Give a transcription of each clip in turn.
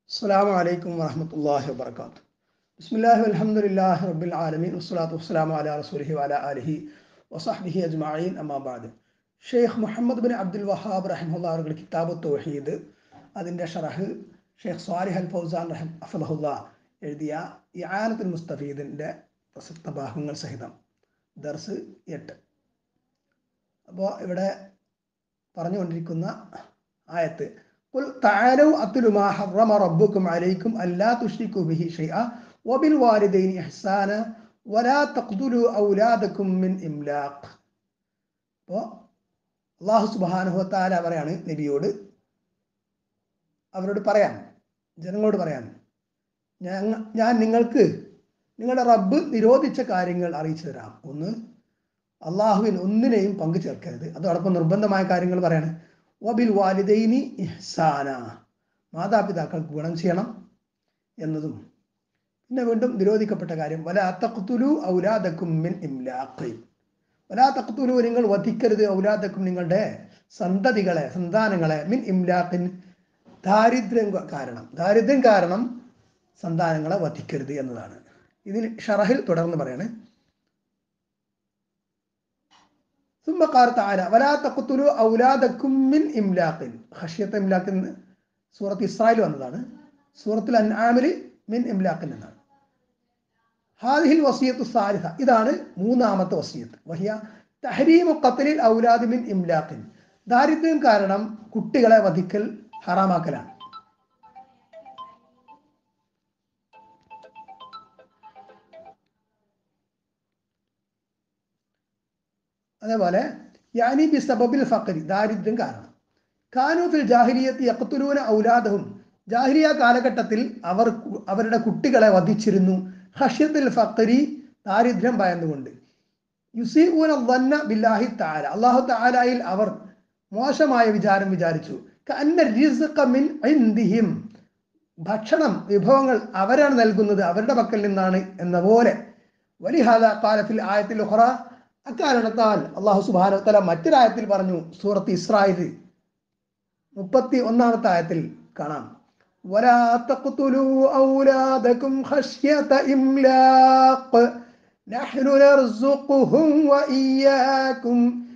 السلام عليكم ورحمة الله وبركاته بسم الله والحمد لله رب العالمين والصلاة والسلام على رسوله وعلى آله وصحبه أجمعين أما بعد Sheikh Muhammad bin Abdul Wahhab റഹിമുള്ള അവരുടെ കിതാബ് തൗഹീദ് അതിൻ്റെ ഷറഹ് ഷെയ്ഖ് സ്വാലിഹ് അൽ ഫൗസാൻ റഹിം അഫലഹുല്ല എഴുതിയ ഇആനത്തുൽ മുസ്തഫീദിൻ്റെ പ്രസക്ത ഭാഗങ്ങൾ സഹിതം ദർസ് എട്ട് അപ്പോൾ ഇവിടെ പറഞ്ഞുകൊണ്ടിരിക്കുന്ന ആയത്ത് قل تعالوا أتل ما حرم ربكم عليكم ألا تشركوا به شيئا وبالوالدين إحسانا ولا تقتلوا أولادكم من إملاق അപ്പോൾ അള്ളാഹു സുബാനുഹത്താല പറയാണ് നബിയോട് അവരോട് പറയാൻ ജനങ്ങളോട് പറയാൻ ഞങ്ങ ഞാൻ നിങ്ങൾക്ക് നിങ്ങളുടെ റബ്ബ് നിരോധിച്ച കാര്യങ്ങൾ അറിയിച്ചു തരാം ഒന്ന് അള്ളാഹുവിൻ ഒന്നിനെയും പങ്കു ചേർക്കരുത് അതോടൊപ്പം നിർബന്ധമായ കാര്യങ്ങൾ പറയാണ് വബിൽ വാലിദൈനി ഇഹ്സാന മാതാപിതാക്കൾക്ക് ഗുണം ചെയ്യണം എന്നതും പിന്നെ വീണ്ടും നിരോധിക്കപ്പെട്ട കാര്യം വല തഖ്തുലു ഔലാദക്കും മിൻ ഇംലാഖ് വലാ തഖ്തുലു നിങ്ങൾ വധിക്കരുത് ഔലാദക്കും നിങ്ങളുടെ സന്തതികളെ സന്താനങ്ങളെ മിൻ ഇംലാഖിൻ ദാരിദ്ര്യം കാരണം ദാരിദ്ര്യം കാരണം സന്താനങ്ങളെ വധിക്കരുത് എന്നതാണ് ഇതിൽ ഷറഹിൽ തുടർന്ന് പറയാണ് ثم قال تعالى ولا تقتلوا أولادكم من إملاق خشية إملاق സൂറത്ത് ഇസ്രായേൽ വന്നതാണ് സൂറത്തിൽ അൻആമിൽ മിൻ ഇംലാഖിൽ നിന്നാണ് ഹാദിഹിൽ വസിയത്തു സാരിഹ ഇതാണ് മൂന്നാമത്തെ വസിയത്ത് വഹിയ തഹരീമു ഖത്തലിൽ ഔലാദ് മിൻ ഇംലാഖിൻ ദാരിദ്ര്യം കാരണം കുട്ടികളെ വധിക്കൽ ഹറാമാക്കലാണ് അതേപോലെ യാനി ബി സബബിൽ ഫക്കരി ദാരിദ്ര്യം കാരണം ഖാനൂഫിൽ ജാഹിലിയത്ത് യക്കത്തുലൂന ഔലാദഹും ജാഹിലിയ കാലഘട്ടത്തിൽ അവർ അവരുടെ കുട്ടികളെ വധിച്ചിരുന്നു ഹഷ്യത്തിൽ ഫക്കരി ദാരിദ്ര്യം ഭയന്നുകൊണ്ട് യുസീഊന വന്ന ബില്ലാഹി താല അള്ളാഹു താലായിൽ അവർ മോശമായ വിചാരം വിചാരിച്ചു മിൻ ഇന്ദിഹിം ഭക്ഷണം വിഭവങ്ങൾ അവരാണ് നൽകുന്നത് അവരുടെ പക്കൽ നിന്നാണ് എന്ന പോലെ വലിഹാദ കാലത്തിൽ ആയത്തിൽ ഉഹറ അക്കാരണത്താൽ അള്ളാഹു സുബാനത്തല മറ്റൊരായത്തിൽ പറഞ്ഞു സൂറത്ത് ഇസ്രായേൽ മുപ്പത്തി ഒന്നാമത്തെ ആയത്തിൽ കാണാം ولا تقتلوا أولادكم خشية إملاق نحن نرزقهم وإياكم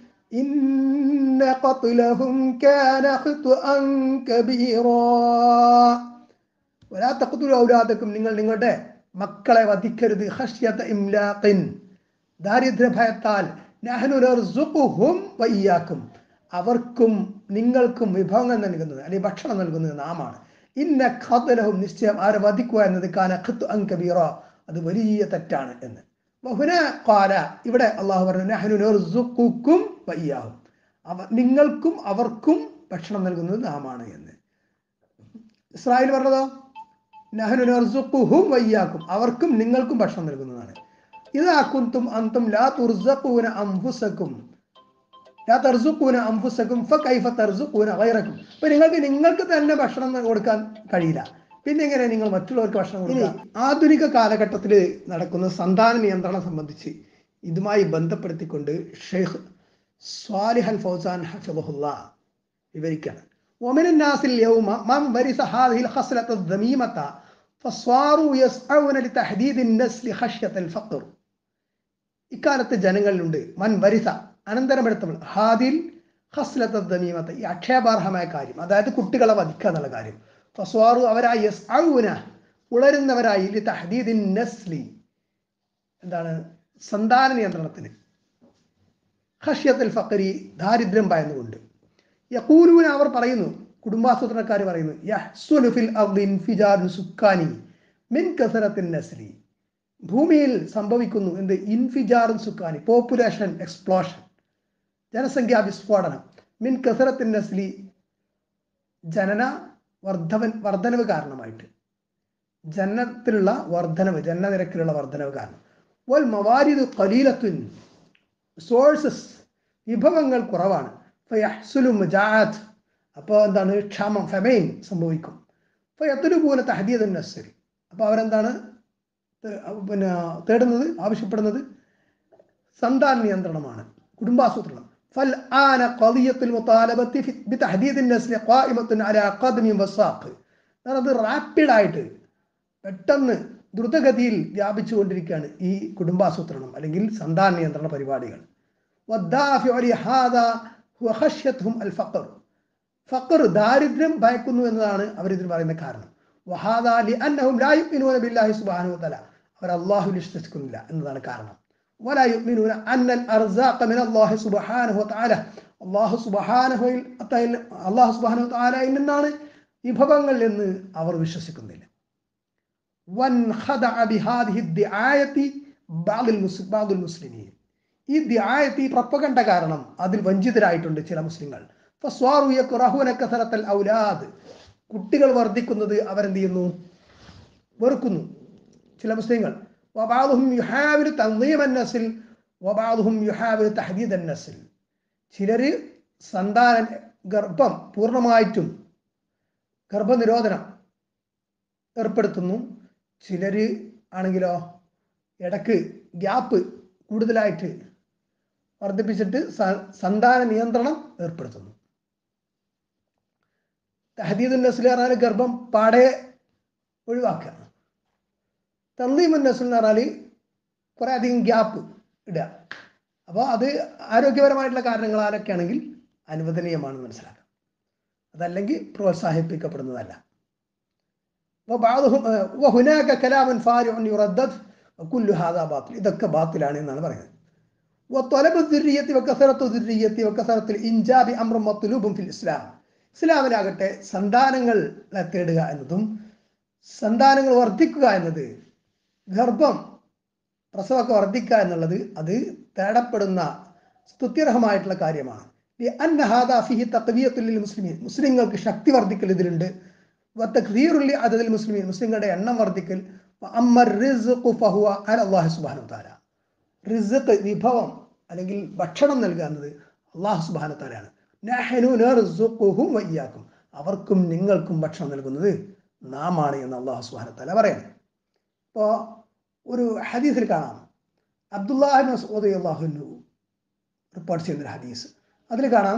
إن قتلهم كان خطأ كبيرا ولا تقتلوا أولادكم നിങ്ങൾ നിങ്ങളുടെ മക്കളെ വധിക്കരുത് ഖശ്യത ഇംലാഖിൻ ദാരിദ്ര്യ ഭയത്താൽ നഹ്നു നർസുഖുഹും വയ്യാക്കും അവർക്കും നിങ്ങൾക്കും വിഭവങ്ങൾ നൽകുന്നത് അല്ലെങ്കിൽ ഭക്ഷണം നൽകുന്നത് നാമാണ് ഇന്ന ഖതലഹും നിശ്ചയം ആരെ വധിക്കുക എന്നത് കാന ഖത്ത് അങ്കബീറ അത് വലിയ തെറ്റാണ് എന്ന് ബഹുന കാല ഇവിടെ അള്ളാഹു പറഞ്ഞു നഹ്നു നർസുഖുക്കും വയ്യാഹും അവ നിങ്ങൾക്കും അവർക്കും ഭക്ഷണം നൽകുന്നത് നാമാണ് എന്ന് ഇസ്രായേൽ പറഞ്ഞതോ നഹ്നു നർസുഖുഹും വയ്യാക്കും അവർക്കും നിങ്ങൾക്കും ഭക്ഷണം നൽകുന്നതാണ് ഇതാ കുന്തും അന്തും ലാ തുർസഖൂന അംഫുസക്കും ലാ തർസുഖൂന അംഫുസക്കും ഫകൈഫ തർസുഖൂന ഗൈറക്കും അപ്പൊ നിങ്ങൾക്ക് നിങ്ങൾക്ക് തന്നെ ഭക്ഷണം കൊടുക്കാൻ കഴിയില്ല പിന്നെ എങ്ങനെ നിങ്ങൾ മറ്റുള്ളവർക്ക് ഭക്ഷണം കൊടുക്കുക ആധുനിക കാലഘട്ടത്തിൽ നടക്കുന്ന സന്താന നിയന്ത്രണം സംബന്ധിച്ച് ഇതുമായി ബന്ധപ്പെടുത്തിക്കൊണ്ട് ഷെയ്ഖ് സ്വാലിഹ് അൽ ഫൗസാൻ ഹഫിദുല്ല വിവരിക്കുകയാണ് ومن الناس اليوم من ورث هذه الخصلة الذميمة فصاروا يسعون لتحديد النسل خشية الفقر ഇക്കാലത്ത് ജനങ്ങളിലുണ്ട് മൻ വരിസ അനന്തരമെടുത്തവൾ ഹാദിൽ ഹസ്ലത്ത ദമീമത്ത് ഈ അക്ഷേപാർഹമായ കാര്യം അതായത് കുട്ടികളെ വധിക്കുക എന്നുള്ള കാര്യം ഫസ്വാറു അവരായി യസ് ഔന ഉളരുന്നവരായി ലി തഹദീദിൻ നസ്ലി എന്താണ് സന്താന നിയന്ത്രണത്തിന് ഖഷ്യത്തുൽ ഫക്കരി ദാരിദ്ര്യം ഭയന്നുകൊണ്ട് യക്കൂലൂന അവർ പറയുന്നു കുടുംബാസൂത്രണക്കാർ പറയുന്നു യഹ്സുലു ഫിൽ അർദി ഇൻഫിജാറുൻ സുക്കാനി മിൻ കസറത്തിൻ നസ്ലി ഭൂമിയിൽ സംഭവിക്കുന്നു എന്ത് ഇൻഫിജാറുൻ സുക്കാനി പോപ്പുലേഷൻ എക്സ്പ്ലോഷൻ ജനസംഖ്യാ വിസ്ഫോടനം മിൻ കസറത്തിൻ നസ്ലി ജനന വർദ്ധവൻ വർധനവ് കാരണമായിട്ട് ജനനത്തിലുള്ള വർധനവ് ജനനനിരക്കിലുള്ള വർധനവ് കാരണം വൽ മവാരിദ് കലീലത്തുൻ സോഴ്സസ് വിഭവങ്ങൾ കുറവാണ് ഫയഹ്സുലു മുജാത്ത് അപ്പോൾ എന്താണ് ക്ഷമം ഫെമൈൻ സംഭവിക്കും ഫയത്തുലുപൂന തഹദീദുൻ നസ്രി അപ്പോൾ അവരെന്താണ് പിന്നെ തേടുന്നത് ആവശ്യപ്പെടുന്നത് സന്താന നിയന്ത്രണമാണ് കുടുംബാസൂത്രണം ഫൽ ആന ഖദിയത്തുൽ മുതാലബത്തി ബിതഹദീദ് النسل قائمة على قدم وساق കാരണം അത് റാപ്പിഡായിട്ട് പെട്ടെന്ന് ദ്രുതഗതിയിൽ വ്യാപിച്ചുകൊണ്ടിരിക്കുകയാണ് ഈ കുടുംബാസൂത്രണം അല്ലെങ്കിൽ സന്താന നിയന്ത്രണ പരിപാടികൾ والدافع لهذا هو خشيتهم الفقر ഫക്കർ ദാരിദ്ര്യം ഭയക്കുന്നു എന്നതാണ് അവർ ഇതിന് പറയുന്ന കാരണം വഹാദ ലിഅന്നഹും ലാ യുഅ്മിനൂന ബില്ലാഹി സുബ്ഹാനഹു വതആല അവർ അല്ലാഹുവിൽ വിശ്വസിക്കുന്നില്ല എന്നതാണ് കാരണം ولا يؤمنون أن الأرزاق من الله سبحانه وتعالى അള്ളാഹു സുബഹാനഹു അള്ളാഹു സുബാനഹു താലയിൽ നിന്നാണ് വിഭവങ്ങൾ എന്ന് അവർ വിശ്വസിക്കുന്നില്ല وانخدع بهذه الدعاية بعض المسلم بعض المسلمين ഈ ദ്യായത്ത് ഈ പ്രപ്പകണ്ട കാരണം അതിൽ വഞ്ചിതരായിട്ടുണ്ട് ചില മുസ്ലിങ്ങൾ ഫസ്വാറു യക്റഹൂന കസറത്തൽ ഔലാദ് കുട്ടികൾ വർദ്ധിക്കുന്നത് അവരെന്ത് ചെയ്യുന്നു വെറുക്കുന്നു ചില മുസ്ലിങ്ങൾ വബാദുഹും യുഹാവിൽ തന്നീമൻ നസിൽ വബാദുഹും യുഹാവിൽ തഹദീദൻ നസിൽ ചിലര് സന്താന ഗർഭം പൂർണ്ണമായിട്ടും ഗർഭനിരോധനം ഏർപ്പെടുത്തുന്നു ചിലര് ആണെങ്കിലോ ഇടക്ക് ഗ്യാപ്പ് കൂടുതലായിട്ട് വർദ്ധിപ്പിച്ചിട്ട് സന്താന നിയന്ത്രണം ഏർപ്പെടുത്തുന്നു തഹദീദുൽ നസ്ൽ പറഞ്ഞാൽ ഗർഭം പാടെ ഒഴിവാക്കുക തന്നീമുൻ നസ്ൽ എന്ന് പറഞ്ഞാൽ കുറെ അധികം ഗ്യാപ്പ് ഇടുക അപ്പോൾ അത് ആരോഗ്യപരമായിട്ടുള്ള കാരണങ്ങളാലൊക്കെ ആണെങ്കിൽ അനുവദനീയമാണെന്ന് മനസ്സിലാക്കാം അതല്ലെങ്കിൽ പ്രോത്സാഹിപ്പിക്കപ്പെടുന്നതല്ല وهناك كلام فارع يردد وكل هذا باطل ഇതൊക്കെ ബാത്തിലാണ് എന്നാണ് പറയുന്നത് وطلب الذرية وكثرة الذرية وكثرة الإنجاب أمر مطلوب في الإسلام ഇസ്ലാമിലാകട്ടെ സന്താനങ്ങളെ തേടുക എന്നതും സന്താനങ്ങൾ വർദ്ധിക്കുക എന്നത് ഗർഭം പ്രസവമൊക്കെ വർദ്ധിക്കുക എന്നുള്ളത് അത് തേടപ്പെടുന്ന സ്തുത്യർഹമായിട്ടുള്ള കാര്യമാണ് മുസ്ലിമീൻ മുസ്ലിങ്ങൾക്ക് ശക്തി വർദ്ധിക്കൽ ഇതിലുണ്ട് വത്തഖീറുല്ലി അതതിൽ മുസ്ലിമീൻ മുസ്ലിങ്ങളുടെ എണ്ണം വർദ്ധിക്കൽ അമ്മ റിസ്ഖു ഫഹുവ അലല്ലാഹു സുബ്ഹാനഹു തആല റിസ്ഖ് വിഭവം അല്ലെങ്കിൽ ഭക്ഷണം നൽകുക എന്നത് അള്ളാഹു സുബ്ഹാനഹു തആലയാണ് നഹ്നു നർസുഖുഹും വയ്യാക്കും അവർക്കും നിങ്ങൾക്കും ഭക്ഷണം നൽകുന്നത് നാം ആണ് എന്ന് അള്ളാഹു സുബ്ഹാനഹു തആല പറയുന്നത് ഇപ്പോൾ ഒരു ഹദീസിൽ കാണാം അബ്ദുല്ലാഹിബ് മസ്ഊദ് അള്ളാഹുനു റിപ്പോർട്ട് ചെയ്യുന്ന ഒരു ഹദീസ് അതിൽ കാണാം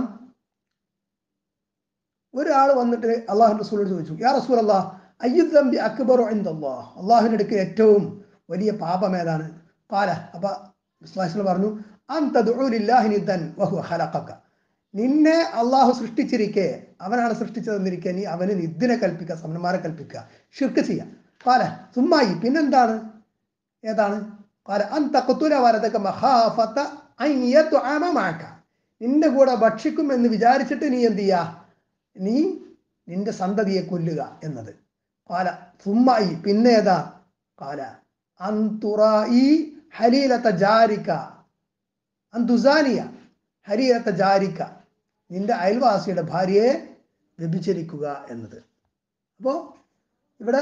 ഒരാൾ വന്നിട്ട് അള്ളാഹു റസൂലോട് ചോദിച്ചു യാ റസൂൽ അള്ളാഹ് അയ്യുദ്ദംബി അക്ബർ അള്ളാഹ് അള്ളാഹുവിൻ്റെ അടുക്ക് ഏറ്റവും വലിയ പാപം ഏതാണ് കാല അപ്പൊ വിശ്വാസികൾ പറഞ്ഞു അന്തദുലില്ലാഹിനിദ്ദൻ വഹു ഹലഖക്ക നിന്നെ അള്ളാഹു സൃഷ്ടിച്ചിരിക്കെ അവനാണ് സൃഷ്ടിച്ചതെന്നിരിക്കെ നീ അവന് നിദ്ദിനെ കൽപ്പിക്കുക സമന്മാരെ കൽപ്പിക്കുക ഷിർക്ക് ചെയ്യാം കാല സുമ്മായി പിന്നെന്താണ് ഏതാണ് കാല അന്തക്കുത്തുല വരതൊക്കെ മഹാഫത്ത അയ്യത്തുആമമാക്ക നിന്റെ കൂടെ ഭക്ഷിക്കും എന്ന് വിചാരിച്ചിട്ട് നീ എന്ത് ചെയ്യുക നീ നിന്റെ സന്തതിയെ കൊല്ലുക എന്നത് കാല സുമ്മായി പിന്നെ ഏതാ കാല അന്തുറായി ഹലീലത്ത ജാരിക്ക അന്തുസാനിയ ഹരീരത്ത ജാരിക്ക നിന്റെ അയൽവാസിയുടെ ഭാര്യയെ വ്യഭിചരിക്കുക എന്നത് അപ്പോൾ ഇവിടെ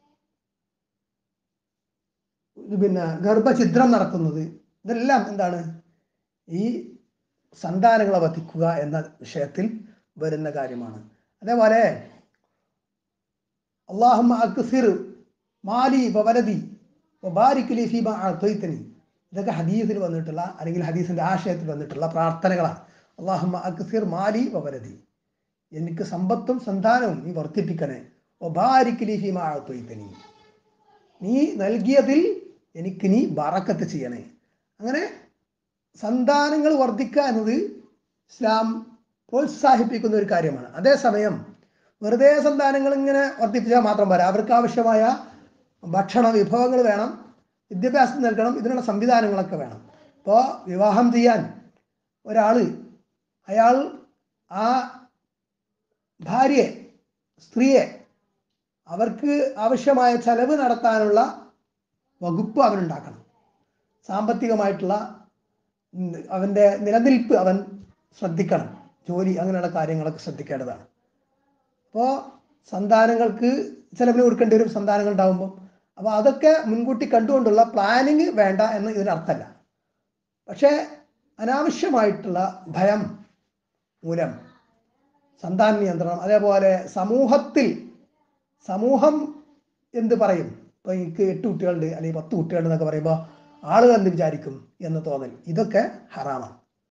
പിന്നെ ഗർഭഛിദ്രം നടത്തുന്നത് ഇതെല്ലാം എന്താണ് ഈ സന്താനങ്ങളെ വധിക്കുക എന്ന വിഷയത്തിൽ വരുന്ന കാര്യമാണ് അതേപോലെ അള്ളാഹുമ്മ അക്സിർ മാലി വലതി ബാരിക്കലി ഫീമ തൊയ്ത്തനി ഇതൊക്കെ ഹദീസിൽ വന്നിട്ടുള്ള അല്ലെങ്കിൽ ഹദീസിന്റെ ആശയത്തിൽ വന്നിട്ടുള്ള പ്രാർത്ഥനകളാണ് അള്ളാഹുമ്മ അക്സിർ മാലി വലതി എനിക്ക് സമ്പത്തും സന്താനവും നീ വർദ്ധിപ്പിക്കണേ ഒബാരിക്കലി ഫീമ തൊയ്ത്തനി നീ നൽകിയതിൽ എനിക്ക് നീ ബറക്കത്ത് ചെയ്യണേ അങ്ങനെ സന്താനങ്ങൾ വർദ്ധിക്കുക എന്നത് ഇസ്ലാം പ്രോത്സാഹിപ്പിക്കുന്ന ഒരു കാര്യമാണ് അതേസമയം വെറുതെ സന്താനങ്ങൾ ഇങ്ങനെ വർദ്ധിപ്പിച്ചാൽ മാത്രം പോരാ അവർക്ക് ആവശ്യമായ ഭക്ഷണ വിഭവങ്ങൾ വേണം വിദ്യാഭ്യാസം നൽകണം ഇതിനുള്ള സംവിധാനങ്ങളൊക്കെ വേണം ഇപ്പോൾ വിവാഹം ചെയ്യാൻ ഒരാൾ അയാൾ ആ ഭാര്യയെ സ്ത്രീയെ അവർക്ക് ആവശ്യമായ ചെലവ് നടത്താനുള്ള വകുപ്പ് അവനുണ്ടാക്കണം സാമ്പത്തികമായിട്ടുള്ള അവൻ്റെ നിലനിൽപ്പ് അവൻ ശ്രദ്ധിക്കണം ജോലി അങ്ങനെയുള്ള കാര്യങ്ങളൊക്കെ ശ്രദ്ധിക്കേണ്ടതാണ് അപ്പോൾ സന്താനങ്ങൾക്ക് ചിലവിന് കൊടുക്കേണ്ടി വരും സന്താനങ്ങൾ ഉണ്ടാകുമ്പോൾ അപ്പോൾ അതൊക്കെ മുൻകൂട്ടി കണ്ടുകൊണ്ടുള്ള പ്ലാനിങ് വേണ്ട എന്ന് ഇതിനർത്ഥമല്ല പക്ഷേ അനാവശ്യമായിട്ടുള്ള ഭയം മൂലം സന്താന നിയന്ത്രണം അതേപോലെ സമൂഹത്തിൽ സമൂഹം എന്ത് പറയും ഇപ്പോൾ എനിക്ക് എട്ട് കുട്ടികളുണ്ട് അല്ലെങ്കിൽ പത്ത് കുട്ടികളുണ്ട് എന്നൊക്കെ പറയുമ്പോൾ ആളുകൾ എന്ത് വിചാരിക്കും എന്ന് തോന്നൽ ഇതൊക്കെ ഹറാമാണ്